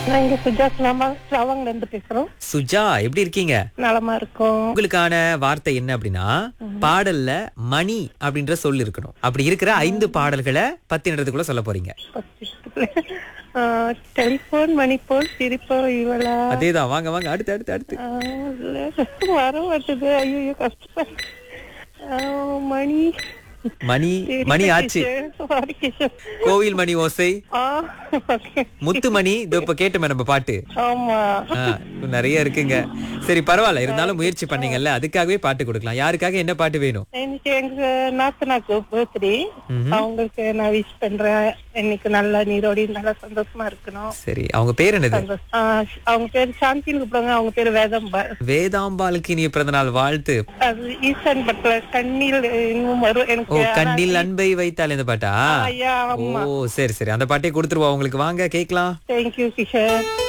நான் இங்க சுஜா ஸ்லாமா ஸ்லாவாங்ல இருந்து பேசுறோம் சுஜா எப்படி இருக்கீங்க நலமா இருக்கோம் உங்களுக்கான வார்த்தை என்ன அப்படின்னா பாடல்ல மணி அப்படின்ற சொல் இருக்கணும் அப்படி இருக்கிற ஐந்து பாடல்களை பத்தினதுக்குள்ள சொல்ல போறீங்க டெலிபோன் மணி போல் சிரிப்போ இவளா அதேதான் வாங்க வாங்க அடுத்து அடுத்து அடுத்து ஆ, இல்ல, கஷ்டம் வர மாட்டுது ஐயோ கஷ்டம் ஆ, மணி மணி மணி ஆச்சு சாரி கிஷன் கோவில் மணி ஓசை ஆ ஓகே முத்து மணி இதோ இப்ப கேட்டோமே நம்ம பாட்டு ஆமா ஆ, இன்னும் நிறைய இருக்குங்க சரி பரவாயில்ல இருந்தாலும் முயற்சி பண்ணீங்கல்ல அதுக்காகவே பாட்டு கொடுக்கலாம் யாருக்காக என்ன பாட்டு வேணும் இன்னைக்கு எங்க நாத்தனாக்கு பர்த்டே அவங்களுக்கு நான் விஷ் பண்றேன் இன்னைக்கு நல்லா நீரோடி நல்லா சந்தோஷமா இருக்கணும் சரி அவங்க பேர் என்னது சந்தோஷம். ஆ, அவங்க பேரு சாந்தின்னு கூப்பிடுவாங்க அவங்க பேரு வேதம்பா வேதாம்பாளுக்கு இனிய பிறந்த நாள் வாழ்த்து அது ஈசன் பட்ல கண்ணில் இன்னும் வரும் ஓ எனக்கு கண்ணில் அன்பை வைத்தால் இந்த பாட்டா ஐயா ஓ சரி சரி அந்த பாட்டே கொடுத்துருவா உங்களுக்கு வாங்க கேக்கலாம் தேங்க்யூ கிஷன்